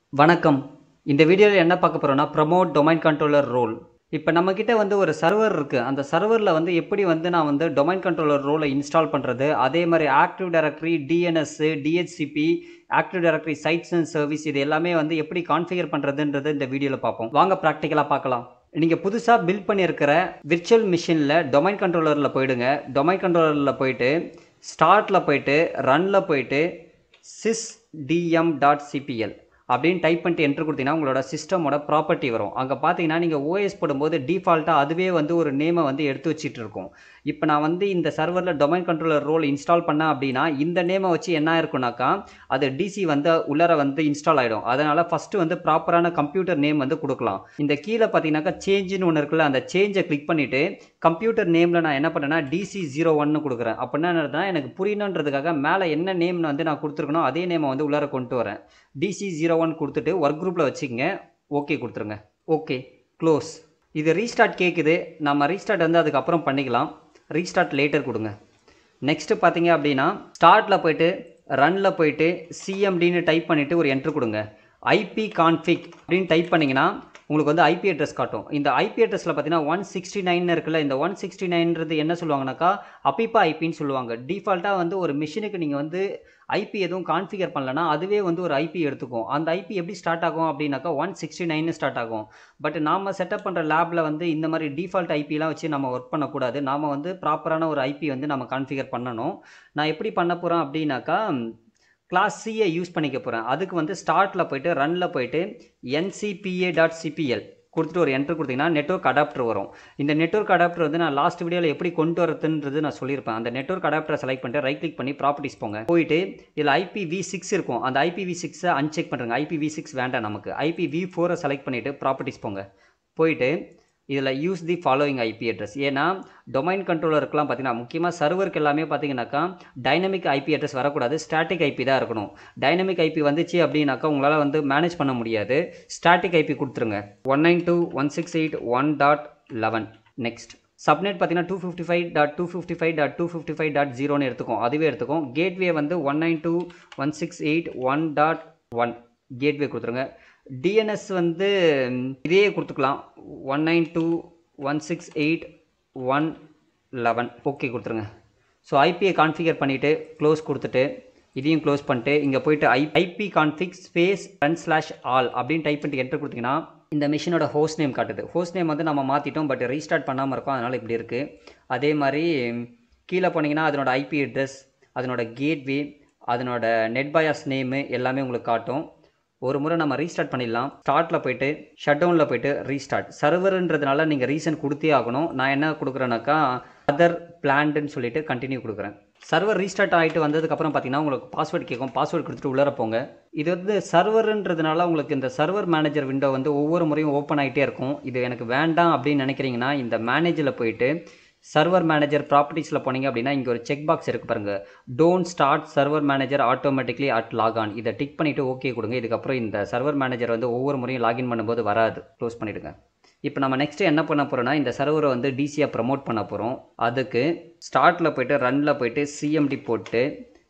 வணக்கம் இந்த வீடியோவில் என்ன பார்க்க போகிறோம்னா ப்ரமோட் டொமைன் கண்ட்ரோலர் ரோல் இப்போ நம்மக்கிட்ட வந்து ஒரு சர்வர் இருக்குது அந்த சர்வரில் வந்து எப்படி வந்து நான் வந்து டொமைன் கண்ட்ரோலர் ரோலை இன்ஸ்டால் பண்ணுறது அதே மாதிரி active directory DNS DHCP active directory sites and service இது எல்லாமே வந்து எப்படி கான்ஃபிகர் பண்ணுறதுன்றது இந்த வீடியோவில் பார்ப்போம் வாங்க ப்ராக்டிக்கலாக பார்க்கலாம் நீங்கள் புதுசாக பில்ட் பண்ணியிருக்கிற விர்ச்சுவல் மிஷினில் டொமைன் கண்ட்ரோலரில் போயிடுங்க டொமைன் கண்ட்ரோலரில் போயிட்டு ஸ்டார்ட்டில் போயிட்டு ரன்னில் போயிட்டு சிஸ் டிஎம் டாட் சிபிஎல் அப்படின்னு டைப் பண்ணிட்டு என்ட்ரு கொடுத்தீங்கன்னா உங்களோட சிஸ்டமோட ப்ராப்பர்ட்டி வரும் அங்கே பார்த்தீங்கன்னா நீங்கள் ஓஎஸ் போடும்போது டிஃபால்ட்டாக அதுவே வந்து ஒரு நேமை வந்து எடுத்து வச்சிட்டு இருக்கும் இப்போ நான் வந்து இந்த சர்வரில் டொமைன் கண்ட்ரோலர் ரோல் இன்ஸ்டால் பண்ணேன் அப்படின்னா இந்த நேமை வச்சு என்ன இருக்குனாக்கா அது டிசி வந்து உள்ளர வந்து இன்ஸ்டால் ஆகிடும் அதனால் ஃபஸ்ட்டு வந்து ப்ராப்பரான கம்ப்யூட்டர் நேம் வந்து கொடுக்கலாம் இந்த கீழே பார்த்தீங்கன்னாக்கா சேஞ்சுன்னு ஒன்று இருக்குல்ல அந்த சேஞ்சை கிளிக் பண்ணிவிட்டு கம்ப்யூட்டர் நேமில் நான் என்ன பண்ணேன்னா டிசி ஜீரோ ஒன்னு கொடுக்குறேன் அப்படின்னா என்னதுன்னா எனக்கு புரியணுன்றதுக்காக மேலே என்ன நேம் வந்து நான் கொடுத்துருக்கனோ அதே நேமை வந்து உள்ளார கொண்டு வரேன் டிசி ஜீரோ ஒன் கொடுத்துட்டு ஒர்க் குரூப்பில் வச்சுக்கங்க ஓகே கொடுத்துருங்க ஓகே க்ளோஸ் இது ரீஸ்டார்ட் கேட்குது நம்ம ரீஸ்டார்ட் வந்து அதுக்கப்புறம் பண்ணிக்கலாம் ரீஸ்டார்ட் லேட்டர் கொடுங்க நெக்ஸ்ட்டு பார்த்தீங்க அப்படின்னா ஸ்டார்ட்டில் போயிட்டு ரன்னில் போயிட்டு சிஎம்டின்னு டைப் பண்ணிவிட்டு ஒரு என்ட்ரு கொடுங்க ஐபி கான்ஃபிக் அப்படின்னு டைப் பண்ணிங்கன்னா உங்களுக்கு வந்து ஐபி அட்ரஸ் காட்டும் இந்த ஐபி அட்ரஸில் பார்த்தீங்கன்னா ஒன் சிக்ஸ்டி நைன் இருக்குல்ல இந்த ஒன் சிக்ஸ்டி நைன்றது என்ன சொல்லுவாங்கனாக்கா அப்பிப்பா ஐபின்னு சொல்லுவாங்க டிஃபால்ட்டாக வந்து ஒரு மிஷினுக்கு நீங்கள் வந்து ஐபி எதுவும் கான்ஃபிகர் பண்ணலன்னா அதுவே வந்து ஒரு ஐபி எடுத்துக்கும் அந்த ஐபி எப்படி ஸ்டார்ட் ஆகும் அப்படின்னாக்கா ஒன் சிக்ஸ்டி நைன் ஸ்டார்ட் ஆகும் பட் நாம் செட்டப் பண்ணுற லேபில் வந்து இந்த மாதிரி டிஃபால்ட் ஐபிலாம் வச்சு நம்ம ஒர்க் பண்ணக்கூடாது நாம் வந்து ப்ராப்பரான ஒரு ஐபி வந்து நம்ம கான்ஃபிகர் பண்ணணும் நான் எப்படி பண்ண போகிறேன் அப்படின்னாக்கா கிளாஸ் சியை யூஸ் பண்ணிக்க போகிறேன் அதுக்கு வந்து ஸ்டார்ட்டில் போயிட்டு ரன்னில் போயிட்டு என்சிபிஏ டாட் சிபிஎல் கொடுத்துட்டு ஒரு என்ட்ரு கொடுத்தீங்கன்னா நெட்ஒர்க் அடாப்டர் வரும் இந்த நெட்ஒர்க் அடாப்டர் வந்து நான் லாஸ்ட் வீடியோவில் எப்படி கொண்டு வரதுன்றது நான் சொல்லியிருப்பேன் அந்த நெட்ஒர்க் அடாப்டரை செலக்ட் பண்ணிட்டு ரைட் கிளிக் பண்ணி ப்ராப்பர்ட்டிஸ் போங்க போயிட்டு இதில் ஐபி வி சிக்ஸ் இருக்கும் அந்த ஐபி வி சிக்ஸை அன்செக் பண்ணுறங்க ஐபி வி சிக்ஸ் வேண்டாம் நமக்கு ஐபி வி ஃபோரை செலக்ட் பண்ணிவிட்டு ப்ராப்பர்ட்டிஸ் போங்க போயிட்டு இதில் use the following IP address ஏன்னா டொமைன் கண்ட்ரோலருக்குலாம் பார்த்தீங்கன்னா முக்கியமாக சர்வருக்கு எல்லாமே பார்த்தீங்கன்னாக்கா டைனமிக் ஐபி அட்ரஸ் வரக்கூடாது ஸ்டாட்டிக் ஐபி தான் இருக்கணும் டைனமிக் ஐபி வந்துச்சு அப்படின்னாக்கா உங்களால் வந்து மேனேஜ் பண்ண முடியாது ஸ்டாட்டிக் ஐபி கொடுத்துருங்க one nine two one six eight one dot eleven next subnet பார்த்தீங்கன்னா two fifty five dot two fifty five dot two fifty five dot ஜீரோன்னு எடுத்துக்கும் அதுவே எடுத்துக்கும் கேட்வே வந்து one nine two one six eight one dot one gateway கொடுத்துருங்க DNS வந்து இதே கொடுத்துக்கலாம் one nine two one six eight one eleven okay கொடுத்துருங்க ஸோ ஐபியை கான்ஃபிகர் பண்ணிவிட்டு க்ளோஸ் கொடுத்துட்டு இதையும் க்ளோஸ் பண்ணிட்டு இங்கே போயிட்டு I IP config space run slash all அப்படின்னு டைப் பண்ணிட்டு என்ட்ரு கொடுத்தீங்கன்னா இந்த மிஷினோட ஹோஸ்ட் நேம் காட்டுது ஹோஸ்ட் நேம் வந்து நம்ம மாற்றிட்டோம் பட் ரீஸ்டார்ட் பண்ணாமல் இருக்கோம் அதனால் இப்படி இருக்குது அதே மாதிரி கீழே போனீங்கன்னா அதனோட ஐபி அட்ரஸ் அதனோட கேட்வே அதனோட நெட் பயாஸ் நேமு எல்லாமே உங்களுக்கு காட்டும் ஒரு முறை நம்ம ரீஸ்டார்ட் பண்ணிடலாம் ஸ்டார்ட்டில் போயிட்டு ஷட் டவுனில் போயிட்டு ரீஸ்டார்ட் சர்வருன்றதுனால நீங்கள் ரீசன் கொடுத்தே ஆகணும் நான் என்ன கொடுக்குறேன்னாக்கா அதர் பிளான்டுன்னு சொல்லிட்டு கண்டினியூ கொடுக்குறேன் சர்வர் ரீஸ்டார்ட் ஆகிட்டு வந்ததுக்கப்புறம் பார்த்தீங்கன்னா உங்களுக்கு பாஸ்வேர்டு கேட்கும் பாஸ்வேர்டு கொடுத்துட்டு உள்ளர போங்க இது வந்து சர்வருன்றதுனால உங்களுக்கு இந்த சர்வர் மேனேஜர் விண்டோ வந்து ஒவ்வொரு முறையும் ஓப்பன் ஆகிட்டே இருக்கும் இது எனக்கு வேண்டாம் அப்படின்னு நினைக்கிறீங்கன்னா இந்த மேனேஜரில் போயிட்டு சர்வர் மேனேஜர் ப்ராப்பர்ட்டிஸில் போனீங்க அப்படின்னா இங்கே ஒரு செக் பாக்ஸ் இருக்குது பாருங்கள் don't start server manager automatically at logon இதை டிக் பண்ணிவிட்டு ஓகே கொடுங்க இதுக்கப்புறம் இந்த சர்வர் மேனேஜர் வந்து ஒவ்வொரு முறையும் லாகின் பண்ணும்போது வராது க்ளோஸ் பண்ணிவிடுங்க இப்போ நம்ம நெக்ஸ்ட் என்ன பண்ண போகிறோம்னா இந்த சர்வரை வந்து டிசியாக ப்ரமோட் பண்ண போகிறோம் அதுக்கு ஸ்டார்ட்டில் போயிட்டு ரன்னில் போயிட்டு சிஎம்டி போட்டு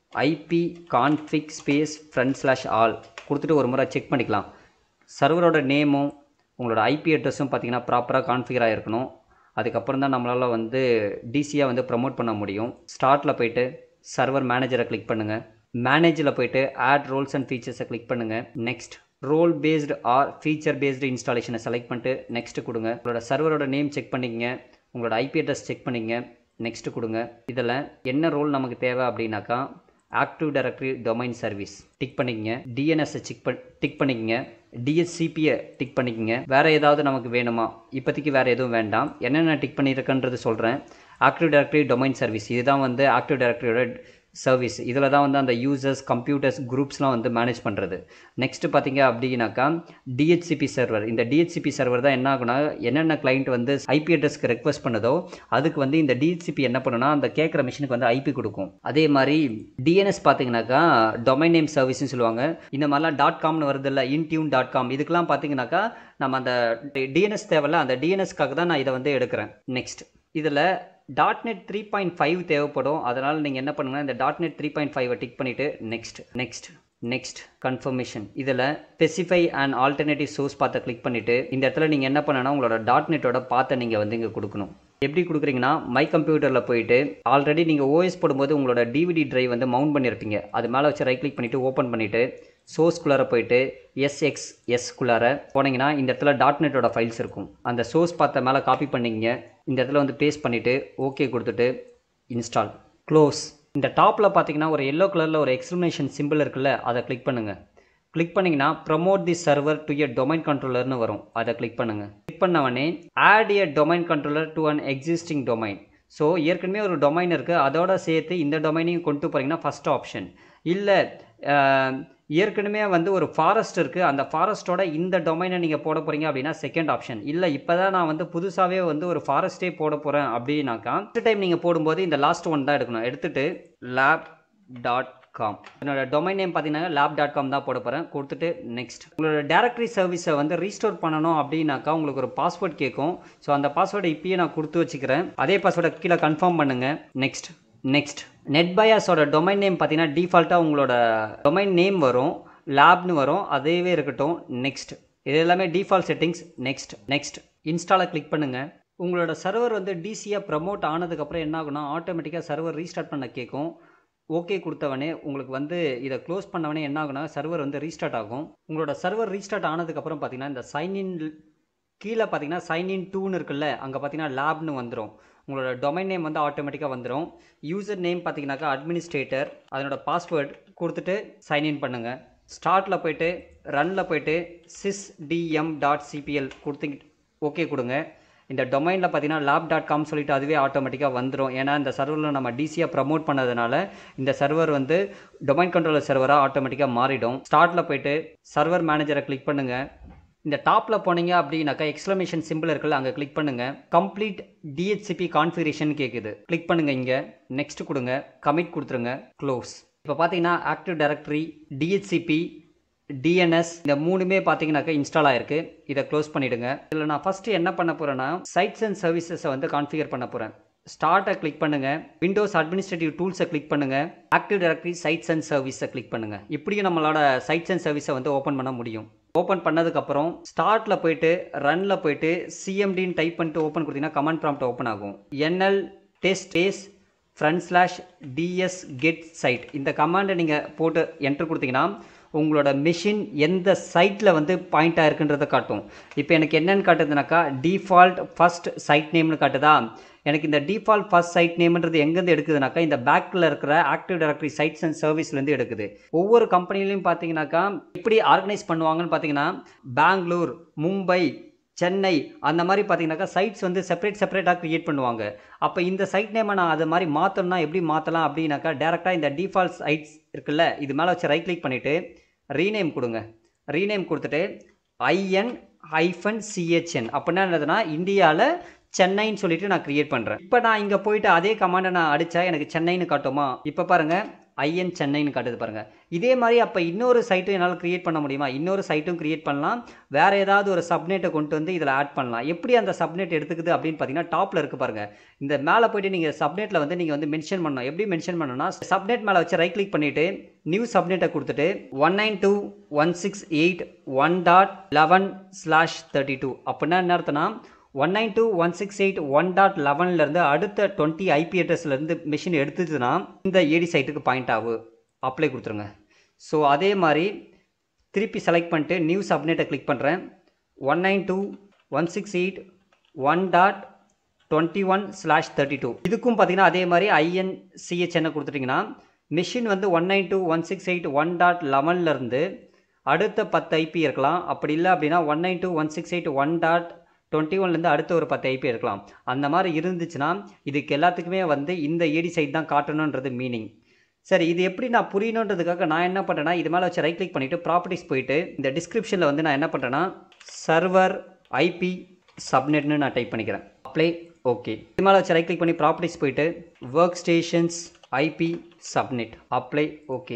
IP config space front slash all கொடுத்துட்டு ஒரு முறை செக் பண்ணிக்கலாம் சர்வரோட நேமும் உங்களோட ஐபி அட்ரஸும் பார்த்தீங்கன்னா ப்ராப்பராக கான்ஃபிகர் ஆகிருக்கணும் அதுக்கப்புறம் தான் நம்மளால் வந்து டிசியாக வந்து ப்ரமோட் பண்ண முடியும் ஸ்டார்ட்டில் போயிட்டு சர்வர் மேனேஜரை கிளிக் பண்ணுங்கள் மேனேஜில் போயிட்டு ஆட் ரோல்ஸ் அண்ட் ஃபீச்சர்ஸை கிளிக் பண்ணுங்கள் next role based or feature based இன்ஸ்டாலேஷனை செலக்ட் பண்ணிட்டு நெக்ஸ்ட் கொடுங்க உங்களோட சர்வரோட நேம் செக் பண்ணிக்கங்க உங்களோட ஐபி அட்ரஸ் செக் பண்ணிக்கங்க நெக்ஸ்ட் கொடுங்க இதில் என்ன ரோல் நமக்கு தேவை அப்படின்னாக்கா active directory domain service tick பண்ணிக்கங்க டிஎன்எஸ்ஸை செக் பண் டிக் பண்ணிக்கங்க டிஎஸ்சிபியை டிக் பண்ணிக்கங்க வேறு ஏதாவது நமக்கு வேணுமா இப்போதைக்கு வேறு எதுவும் வேண்டாம் என்னென்ன டிக் பண்ணியிருக்கன்றது சொல்கிறேன் ஆக்டிவ் டைரக்டரி டொமைன் சர்வீஸ் இதுதான் வந்து ஆக்டிவ் டைரக்டரியோட சர்வீஸ் இதில் தான் வந்து அந்த யூசர்ஸ் கம்ப்யூட்டர்ஸ் குரூப்ஸ்லாம் வந்து மேனேஜ் பண்ணுறது நெக்ஸ்ட்டு பார்த்தீங்க அப்படின்னாக்கா டிஹெச்சிபி சர்வர் இந்த டிஹெச்சிபி சர்வர் தான் என்ன ஆகுனா என்னென்ன கிளைண்ட் வந்து ஐபி அட்ரஸ்க்கு ரெக்வஸ்ட் பண்ணுதோ அதுக்கு வந்து இந்த டிஹெச்சிபி என்ன பண்ணுன்னா அந்த கேட்குற மிஷினுக்கு வந்து ஐபி கொடுக்கும் அதே மாதிரி டிஎன்எஸ் பார்த்தீங்கன்னாக்கா டொமைன் நேம் சர்வீஸ்னு சொல்லுவாங்க இந்த மாதிரிலாம் டாட் காம்னு வருது இல்லை இன்டியூன் டாட் காம் இதுக்கெல்லாம் பார்த்தீங்கன்னாக்கா நம்ம அந்த டிஎன்எஸ் தேவையில்ல அந்த டிஎன்எஸ்க்காக தான் நான் இதை வந்து எடுக்கிறேன் நெக்ஸ்ட் இதில் dot net three point five தேவைப்படும் அதனால் நீங்கள் என்ன பண்ணுங்கன்னா இந்த டாட் நெட் த்ரீ பாயிண்ட் ஃபைவை டிக் பண்ணிவிட்டு நெக்ஸ்ட் நெக்ஸ்ட் நெக்ஸ்ட் கன்ஃபர்மேஷன் இதில் ஸ்பெசிஃபை அண்ட் ஆல்டர்னேட்டிவ் சோர்ஸ் பார்த்த கிளிக் பண்ணிவிட்டு இந்த இடத்துல நீங்கள் என்ன பண்ணனா உங்களோட டாட் நெட்டோட பார்த்தை நீங்கள் வந்து இங்கே கொடுக்கணும் எப்படி கொடுக்குறீங்கன்னா மை கம்ப்யூட்டரில் போயிட்டு ஆல்ரெடி நீங்கள் ஓஎஸ் போடும்போது உங்களோட டிவிடி டிரைவ் வந்து மவுண்ட் பண்ணியிருப்பீங்க அது மேலே வச்சு ரைட் கிளிக் பண்ணிவிட்டு ஓப்பன் பண்ணிவிட்டு சோர்ஸ்குள்ளார போயிட்டு எஸ்எக்ஸ் எஸ்குள்ளார போனீங்கன்னா இந்த இடத்துல டாட் நெட்டோட ஃபைல்ஸ் இருக்கும் அந்த சோர்ஸ் பார்த்த மேலே காப்பி பண்ணிங்க இந்த இடத்துல வந்து பேஸ்ட் பண்ணிவிட்டு ஓகே கொடுத்துட்டு இன்ஸ்டால் க்ளோஸ் இந்த டாப்பில் பார்த்தீங்கன்னா ஒரு எல்லோ கலரில் ஒரு எக்ஸ்ப்ளனேஷன் சிம்பிள் இருக்குல்ல அதை கிளிக் பண்ணுங்கள் கிளிக் பண்ணிங்கன்னா promote the server to a domain கண்ட்ரோலர்னு வரும் அதை கிளிக் பண்ணுங்கள் கிளிக் பண்ணவனே add a domain controller to an existing domain so ஏற்கனவே ஒரு டொமைன் இருக்குது அதோட சேர்த்து இந்த டொமைனையும் கொண்டு போகிறீங்கன்னா ஃபஸ்ட் ஆப்ஷன் இல்லை ஏற்கனவே வந்து ஒரு ஃபாரஸ்ட் இருக்குது அந்த ஃபாரஸ்ட்டோட இந்த டொமைனை நீங்கள் போட போகிறீங்க அப்படின்னா செகண்ட் ஆப்ஷன் இல்லை இப்போ தான் நான் வந்து புதுசாகவே வந்து ஒரு ஃபாரஸ்ட்டே போட போகிறேன் அப்படின்னாக்கா ஃபஸ்ட் டைம் நீங்கள் போடும்போது இந்த லாஸ்ட் ஒன் தான் எடுக்கணும் எடுத்துகிட்டு லேப் டாட் காம் என்னோட டொமைன் நேம் பார்த்தீங்கன்னா லேப் டாட் காம் தான் போட போகிறேன் கொடுத்துட்டு நெக்ஸ்ட் உங்களோட டேரக்டரி சர்வீஸை வந்து ரீஸ்டோர் பண்ணணும் அப்படின்னாக்கா உங்களுக்கு ஒரு பாஸ்வேர்ட் கேட்கும் ஸோ அந்த பாஸ்வேர்டை இப்பயே நான் கொடுத்து வச்சுக்கிறேன் அதே பாஸ்வேர்டை கீழே கன்ஃபார்ம் பண்ணுங்கள் நெக்ஸ்ட் நெக்ஸ்ட் நெட்பயாஸோட டொமைன் நேம் பார்த்தீங்கன்னா டிஃபால்ட்டாக உங்களோட டொமைன் நேம் வரும் லேப்னு வரும் அதேவே இருக்கட்டும் நெக்ஸ்ட் இது எல்லாமே டிஃபால்ட் செட்டிங்ஸ் நெக்ஸ்ட் நெக்ஸ்ட் இன்ஸ்டாலை கிளிக் பண்ணுங்கள் உங்களோட சர்வர் வந்து டிசியாக ப்ரமோட் ஆனதுக்கப்புறம் என்ன ஆகும்னா ஆட்டோமேட்டிக்காக சர்வர் ரீஸ்டார்ட் பண்ண கேட்கும் ஓகே கொடுத்தவனே உங்களுக்கு வந்து இதை க்ளோஸ் பண்ணவனே என்ன ஆகுனா சர்வர் வந்து ரீஸ்டார்ட் ஆகும் உங்களோட சர்வர் ரீஸ்டார்ட் ஆனதுக்கப்புறம் பார்த்தீங்கன்னா இந்த சைன்இன் கீழே பார்த்தீங்கன்னா சைன்இன் டூன்னு இருக்குல்ல அங்கே பார்த்தீங்கன்னா லேப்னு வந்துடும் உங்களோட டொமைன் நேம் வந்து ஆட்டோமேட்டிக்காக வந்துடும் யூசர் நேம் பார்த்தீங்கன்னாக்கா அட்மினிஸ்ட்ரேட்டர் அதனோட பாஸ்வேர்ட் கொடுத்துட்டு சைன்இன் பண்ணுங்கள் ஸ்டார்ட்டில் போயிட்டு ரனில் போயிட்டு சிஸ் டிஎம் டாட் சிபிஎல் கொடுத்து ஓகே கொடுங்க இந்த டொமைனில் பார்த்தீங்கன்னா லேப் டாட் காம் சொல்லிட்டு அதுவே ஆட்டோமேட்டிக்காக வந்துடும் ஏன்னா இந்த சர்வரில் நம்ம டிசியாக ப்ரமோட் பண்ணதுனால இந்த சர்வர் வந்து டொமைன் கண்ட்ரோலர் சர்வராக ஆட்டோமேட்டிக்காக மாறிடும் ஸ்டார்ட்டில் போயிட்டு சர்வர் மேனேஜரை கிளிக் பண்ணுங்கள் இந்த டாப்பில் போனீங்க அப்படின்னாக்கா எக்ஸ்க்ளமேஷன் சிம்பிள் இருக்குல்ல அங்கே கிளிக் பண்ணுங்கள் கம்ப்ளீட் டிஹெச்சிபி கான்ஃபிகரேஷன் கேட்குது கிளிக் பண்ணுங்கள் இங்கே நெக்ஸ்ட் கொடுங்க கமிட் கொடுத்துருங்க க்ளோஸ் இப்போ பார்த்தீங்கன்னா ஆக்டிவ் டைரக்டரி டிஹெச்சிபி டிஎன்எஸ் இந்த மூணுமே பார்த்தீங்கன்னாக்கா இன்ஸ்டால் ஆயிருக்கு இதை க்ளோஸ் பண்ணிவிடுங்க இதில் நான் ஃபஸ்ட்டு என்ன பண்ண போகிறேன்னா சைட்ஸ் அண்ட் சர்வீசஸை வந்து கான்ஃபிகர் பண்ண போகிறேன் ஸ்டார்ட்டை கிளிக் பண்ணுங்கள் விண்டோஸ் அட்மினிஸ்ட்ரேட்டிவ் டூல்ஸை கிளிக் பண்ணுங்கள் ஆக்டிவ் டைரக்டரி சைட்ஸ் அண்ட் சர்வீஸை கிளிக் பண்ணுங்கள் இப்படியும் நம்மளோட சைட்ஸ் அண்ட் சர்வீஸை வந்து ஓப்பன் பண்ண முடியும் ஓப்பன் பண்ணதுக்கப்புறம் ஸ்டார்ட்டில் போயிட்டு ரனில் போயிட்டு சிஎம்டின்னு டைப் பண்ணிட்டு ஓப்பன் கொடுத்தீங்கன்னா கமெண்ட் ப்ராம்ப்ட் ஓப்பன் ஆகும் NL test days front slash DS get site இந்த கமாண்டை நீங்கள் போட்டு என்ட்ரு கொடுத்தீங்கன்னா உங்களோட மிஷின் எந்த சைட்டில் வந்து பாயிண்ட் ஆயிருக்குன்றதை காட்டும் இப்போ எனக்கு என்னென்னு காட்டுதுனாக்கா டிஃபால்ட் ஃபஸ்ட் சைட் நேம்னு காட்டுதா எனக்கு இந்த டிஃபால்ட் ஃபர்ஸ்ட் சைட் நேம்ன்றது எங்கேருந்து எடுக்குதுனாக்கா இந்த பேக்கில் இருக்கிற ஆக்டிவ் டைரக்டரி சைட்ஸ் அண்ட் சர்வீஸ்லேருந்து எடுக்குது ஒவ்வொரு கம்பெனிலையும் பார்த்தீங்கன்னாக்கா எப்படி ஆர்கனைஸ் பண்ணுவாங்கன்னு பார்த்தீங்கன்னா பெங்களூர் மும்பை சென்னை அந்த மாதிரி பார்த்தீங்கன்னாக்கா சைட்ஸ் வந்து செப்பரேட் செப்பரேட்டாக க்ரியேட் பண்ணுவாங்க அப்போ இந்த சைட் நேமை நான் அதை மாதிரி மாற்றணும்னா எப்படி மாற்றலாம் அப்படின்னாக்கா டேரெக்டாக இந்த டிஃபால்ட் சைட்ஸ் இருக்குல்ல இது மேலே வச்சு ரைட் கிளிக் பண்ணிவிட்டு ரீநேம் கொடுங்க ரீநேம் கொடுத்துட்டு ஐஎன் ஹைஃபன் சிஹெச்என் அப்படின்னா என்னதுன்னா இந்தியாவில் சென்னைன்னு சொல்லிட்டு நான் கிரியேட் பண்ணுறேன் இப்போ நான் இங்கே போயிட்டு அதே கமாண்டை நான் அடித்தா எனக்கு சென்னைன்னு காட்டுமா இப்போ பாருங்கள் ஐஎன் சென்னைன்னு காட்டுது பாருங்கள் இதே மாதிரி அப்போ இன்னொரு சைட்டும் என்னால் கிரியேட் பண்ண முடியுமா இன்னொரு சைட்டும் கிரியேட் பண்ணலாம் வேறு ஏதாவது ஒரு சப்நெட்டை கொண்டு வந்து இதில் ஆட் பண்ணலாம் எப்படி அந்த சப்நெட் எடுத்துக்குது அப்படின்னு பார்த்தீங்கன்னா டாப்பில் இருக்குது பாருங்கள் இந்த மேலே போயிட்டு நீங்கள் சப்நெட்டில் வந்து நீங்கள் வந்து மென்ஷன் பண்ணணும் எப்படி மென்ஷன் பண்ணணும்னா சப்நெட் மேலே வச்சு ரைட் கிளிக் பண்ணிவிட்டு நியூ சப்நெட்டை கொடுத்துட்டு one nine two one six eight one dot eleven slash thirty two அப்படின்னா என்ன அர்த்தம்னா one nine two one six eight one dot லெவன்லேருந்து அடுத்த டுவெண்ட்டி ஐபி அட்ரஸ்லேருந்து மிஷின் எடுத்துச்சுன்னா இந்த ஏடி சைட்டுக்கு பாயிண்ட் ஆகும் அப்ளை கொடுத்துருங்க ஸோ அதே மாதிரி திருப்பி செலக்ட் பண்ணிட்டு நியூ சப்நெட்டை கிளிக் பண்ணுறேன் one nine two one six eight one dot twenty one slash thirty two இதுக்கும் பார்த்தீங்கன்னா அதே மாதிரி ஐஎன்சிஹெச்என்னை கொடுத்துட்டிங்கன்னா மிஷின் வந்து one nine two one six eight one dot லெவன்லேருந்து அடுத்த பத்து ஐபி இருக்கலாம் அப்படி இல்லை அப்படின்னா one nine two one six eight one dot twenty ஒன்லேருந்து அடுத்த ஒரு பத்து ஐபி இருக்கலாம் அந்த மாதிரி இருந்துச்சுன்னா இதுக்கு எல்லாத்துக்குமே வந்து இந்த ஏடி சைட் தான் காட்டணுன்றது மீனிங் சரி இது எப்படி நான் புரியணுன்றதுக்காக நான் என்ன பண்ணுறேன்னா இது மேலே வச்சு ரைட் கிளிக் பண்ணிவிட்டு ப்ராப்பர்ட்டிஸ் போயிட்டு இந்த டிஸ்கிரிப்ஷனில் வந்து நான் என்ன பண்ணுறேன்னா சர்வர் ஐபி சப்நெட்னு நான் டைப் பண்ணிக்கிறேன் அப்ளை ஓகே இது மேலே வச்சு ரைட் கிளிக் பண்ணி ப்ராப்பர்ட்டிஸ் போயிட்டு workstations IP subnet apply okay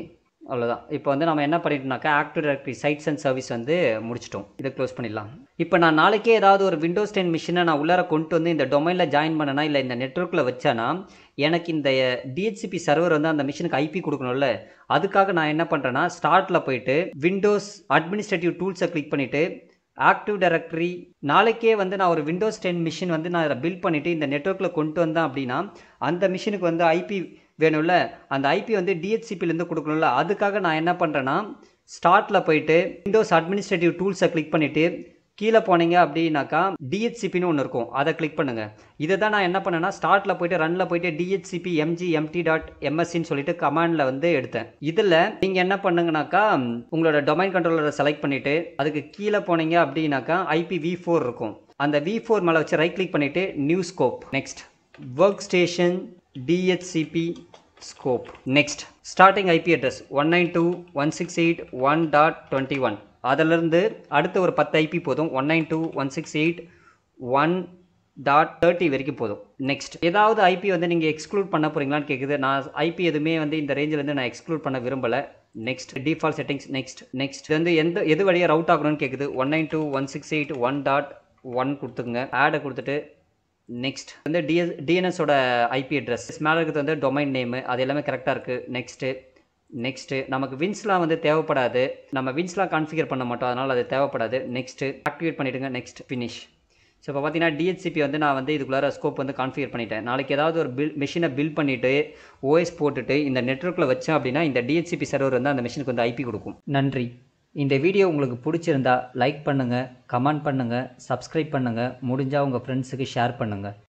அவ்வளோதான் இப்போ வந்து நம்ம என்ன பண்ணிட்டோம்னாக்கா active directory sites and service வந்து முடிச்சிட்டோம் இதை க்ளோஸ் பண்ணிடலாம் இப்போ நான் நாளைக்கே ஏதாவது ஒரு விண்டோஸ் டென் மிஷினை நான் உள்ளார கொண்டு வந்து இந்த டொமைனில் ஜாயின் பண்ணனா இல்லை இந்த நெட்ஒர்க்கில் வச்சேன்னா எனக்கு இந்த டிஹெச்சிபி சர்வர் வந்து அந்த மிஷினுக்கு ஐபி கொடுக்கணும்ல அதுக்காக நான் என்ன பண்ணுறேன்னா ஸ்டார்ட்டில் போயிட்டு விண்டோஸ் அட்மினிஸ்ட்ரேட்டிவ் டூல்ஸை கிளிக் பண்ணிவிட்டு ஆக்டிவ் டைரக்டரி நாளைக்கே வந்து நான் ஒரு விண்டோஸ் டென் மிஷின் வந்து நான் பில்ட் பண்ணிவிட்டு இந்த நெட்ஒர்க்கில் கொண்டு வந்தேன் அப்படின்னா அந்த மிஷினுக்கு வந்து ஐபி வேணும்ல அந்த ஐபி வந்து டிஹெச்சிபிலேருந்து கொடுக்கணும்ல அதுக்காக நான் என்ன பண்ணுறேன்னா ஸ்டார்ட்டில் போயிட்டு விண்டோஸ் அட்மினிஸ்ட்ரேட்டிவ் டூல்ஸை கிளிக் பண்ணிவிட்டு கீழே போனீங்க அப்படின்னாக்கா டிஹெச்சிபின்னு ஒன்று இருக்கும் அதை கிளிக் பண்ணுங்கள் இதை தான் நான் என்ன பண்ணேன்னா ஸ்டார்ட்டில் போயிட்டு ரன்னில் போயிட்டு டிஹெச்சிபி எம்ஜி எம்டி டாட் எம்எஸ்சின்னு சொல்லிட்டு கமாண்டில் வந்து எடுத்தேன் இதில் நீங்கள் என்ன பண்ணுங்கனாக்கா உங்களோட டொமைன் கண்ட்ரோலரை செலக்ட் பண்ணிவிட்டு அதுக்கு கீழே போனீங்க அப்படின்னாக்கா ஐபி வி ஃபோர் இருக்கும் அந்த வி ஃபோர் மேலே வச்சு ரைட் கிளிக் பண்ணிவிட்டு new scope next workstation DHCP scope next starting IP address one nine two one six eight one dot twenty one அதிலிருந்து அடுத்த ஒரு பத்து ஐபி போதும் one nine two one six eight one dot thirty வரைக்கும் போதும் next ஏதாவது IP வந்து நீங்கள் எக்ஸ்க்ளூட் பண்ண போகிறீங்களான்னு கேட்குது நான் ஐபி எதுவுமே வந்து இந்த ரேஞ்சிலேருந்து நான் எக்ஸ்க்ளூட் பண்ண விரும்பலை next default settings next next இது வந்து எந்த எது வழியாக ரவுட் ஆகணும்னு கேட்குது one nine two one six eight one dot one கொடுத்துக்குங்க ஆடை கொடுத்துட்டு நெக்ஸ்ட் வந்து டிஎஸ் டிஎன்எஸோட ஐபி அட்ரஸ் மேலே இருக்கிறது வந்து டொமைன் நேமு அது எல்லாமே கரெக்டாக இருக்குது நெக்ஸ்ட்டு நெக்ஸ்ட்டு நமக்கு வின்ஸ்லாம் வந்து தேவைப்படாது நம்ம வின்ஸ்லாம் கான்ஃபிகர் பண்ண மாட்டோம் அதனால் அது தேவைப்படாது நெக்ஸ்ட்டு ஆக்டிவேட் பண்ணிவிடுங்க நெக்ஸ்ட் ஃபினிஷ் ஸோ இப்போ பார்த்தீங்கன்னா டிஹெச்சிபி வந்து நான் வந்து இதுக்குள்ளார ஸ்கோப் வந்து கான்ஃபிகர் பண்ணிட்டேன் நாளைக்கு ஏதாவது ஒரு பில் மிஷினை பில் பண்ணிவிட்டு ஓஎஸ் போட்டுட்டு இந்த நெட்ஒர்க்கில் வச்சேன் அப்படின்னா இந்த டிஹெச்சிபி சர்வர் வந்து அந்த மிஷினுக்கு வந்து ஐபி கொடுக்கும் நன்றி இந்த வீடியோ உங்களுக்கு பிடிச்சிருந்தா லைக் பண்ணுங்கள் கமெண்ட் பண்ணுங்கள் சப்ஸ்கிரைப் பண்ணுங்கள் முடிஞ்சால் உங்கள் ஃப்ரெண்ட்ஸுக்கு ஷேர் பண்ணுங்கள்